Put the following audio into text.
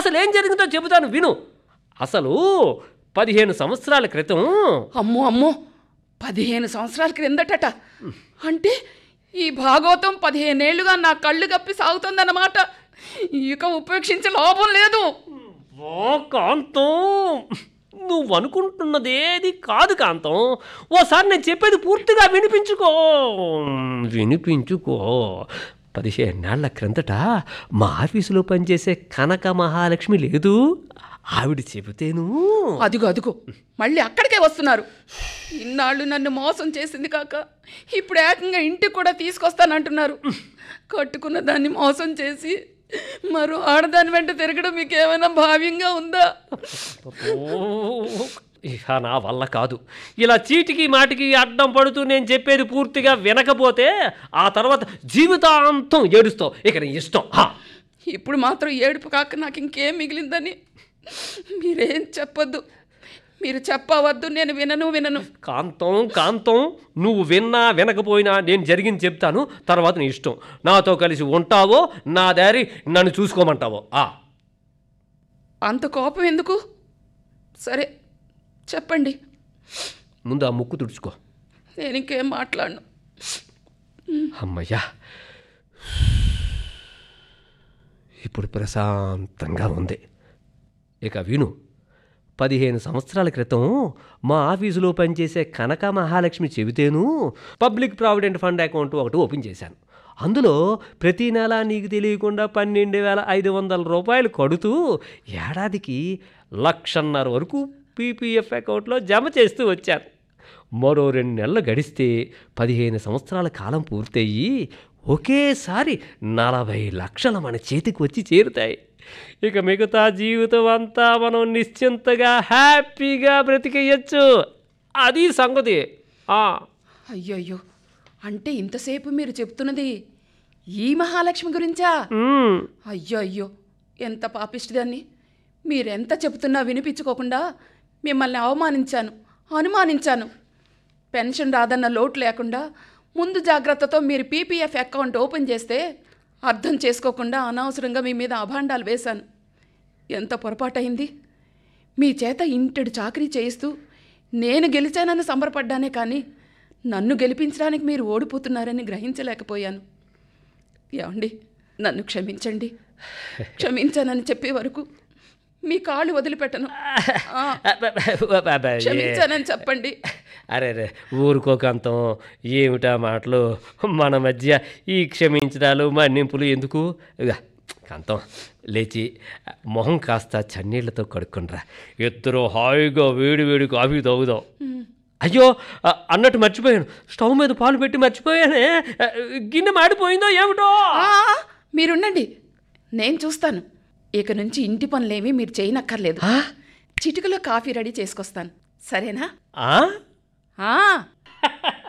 అసలు ఏం జరిగిందో చెబుతాను విను అసలు పదిహేను సంవత్సరాల క్రితం అమ్మో అమ్మో పదిహేను సంవత్సరాల క్రిందటట అంటే ఈ భాగవతం పదిహేనేళ్లుగా నా కళ్ళు కప్పి సాగుతుందన్నమాట ఇక ఉపేక్షించే లాభం లేదు ఓ కాంతం నువ్వు అనుకుంటున్నదేది కాదు కాంతం ఓసారి నేను చెప్పేది పూర్తిగా వినిపించుకో వినిపించుకో పదిహేనేళ్ల క్రిందట మా ఆఫీసులో పనిచేసే కనక మహాలక్ష్మి లేదు ఆవిడ చెబితేను అదిగో అదిగో మళ్ళీ అక్కడికే వస్తున్నారు ఇన్నాళ్ళు నన్ను మోసం చేసింది కాక ఇప్పుడు ఏకంగా ఇంటికి కూడా తీసుకొస్తానంటున్నారు కట్టుకున్న దాన్ని మోసం చేసి మరో ఆడదాని వెంట తిరగడం మీకు ఏమైనా భావ్యంగా ఉందా ఓ, ఇక నా వల్ల కాదు ఇలా చీటికి మాటికి అడ్డం పడుతూ నేను చెప్పేది పూర్తిగా వినకపోతే ఆ తర్వాత జీవితాంతం ఏడుస్తావు ఇక నీ ఇష్టం హా. ఇప్పుడు మాత్రం ఏడుపు కాక నాకు ఇంకేం మిగిలిందని మీరేం చెప్పొద్దు మీరు చెప్పవద్దు నేను వినను వినను కాంతం కాంతం నువ్వు విన్నా వినకపోయినా నేను జరిగింది చెప్తాను తర్వాత నీ ఇష్టం నాతో కలిసి ఉంటావో నా దారి నన్ను చూసుకోమంటావో ఆ అంత కోపం ఎందుకు సరే చెప్పండి ముందు ఆ ముక్కు తుడుచుకో నేను ఇంకేం మాట్లాడను అమ్మయ్యా ఇప్పుడు ప్రశాంతంగా ఉంది ఇక విను పదిహేను సంవత్సరాల క్రితం మా ఆఫీసులో పనిచేసే కనక మహాలక్ష్మి చెబితేను పబ్లిక్ ప్రావిడెంట్ ఫండ్ అకౌంట్ ఒకటి ఓపెన్ చేశాను అందులో ప్రతి నెల నీకు తెలియకుండా పన్నెండు వేల ఐదు వందల రూపాయలు కడుతూ ఏడాదికి లక్షన్నర వరకు పీపీఎఫ్ అకౌంట్లో జమ చేస్తూ వచ్చాను మరో రెండు నెలలు గడిస్తే పదిహేను సంవత్సరాల కాలం పూర్తయి ఒకేసారి నలభై లక్షలు మన చేతికి వచ్చి చేరుతాయి ఇక మిగతా జీవితం అంతా మనం నిశ్చింతగా హ్యాపీగా బ్రతికేయచ్చు అది సంగతి ఆ, అయ్యయ్యో అంటే ఇంతసేపు మీరు చెప్తున్నది ఈ మహాలక్ష్మి గురించా మ్, అయ్యో అయ్యో ఎంత పాపిష్టిదాన్ని మీరెంత చెబుతున్నా వినిపించుకోకుండా మిమ్మల్ని అవమానించాను అనుమానించాను పెన్షన్ రాదన్న లోటు లేకుండా ముందు జాగ్రత్తతో మీరు పీపీఎఫ్ అకౌంట్ ఓపెన్ చేస్తే అర్థం చేసుకోకుండా అనవసరంగా మీ మీద అభాండాలు వేశాను ఎంత పొరపాటయింది మీ చేత ఇంటెడు చాకరీ చేయిస్తూ నేను గెలిచానని సంబరపడ్డానే కానీ నన్ను గెలిపించడానికి మీరు ఓడిపోతున్నారని గ్రహించలేకపోయాను ఏమండి నన్ను క్షమించండి క్షమించానని చెప్పే వరకు మీ కాళ్ళు వదిలిపెట్టను ఆ, క్షమించానని చెప్పండి అరే రే ఊరుకోకంతం ఏమిటా మాటలు మన మధ్య ఈ క్షమించడాలు మన్నింపులు ఎందుకు ఇక కాంతం లేచి మొహం కాస్త చన్నీళ్లతో కడుక్కుండ్రా ఇద్దరు హాయిగా వేడి వేడి కాఫీ తాగుదాం అయ్యో అ, అన్నట్టు మర్చిపోయాను స్టవ్ మీద పాలు పెట్టి మర్చిపోయానే అ, గిన్నె మాడిపోయిందో ఏమిటో ఆ, మీరుండండి నేను చూస్తాను ఇక నుంచి ఇంటి పనులేమీ మీరు చేయనక్కర్లేదు ఆ? చిటికలో కాఫీ రెడీ చేసుకొస్తాను సరేనా ఆ? ఆ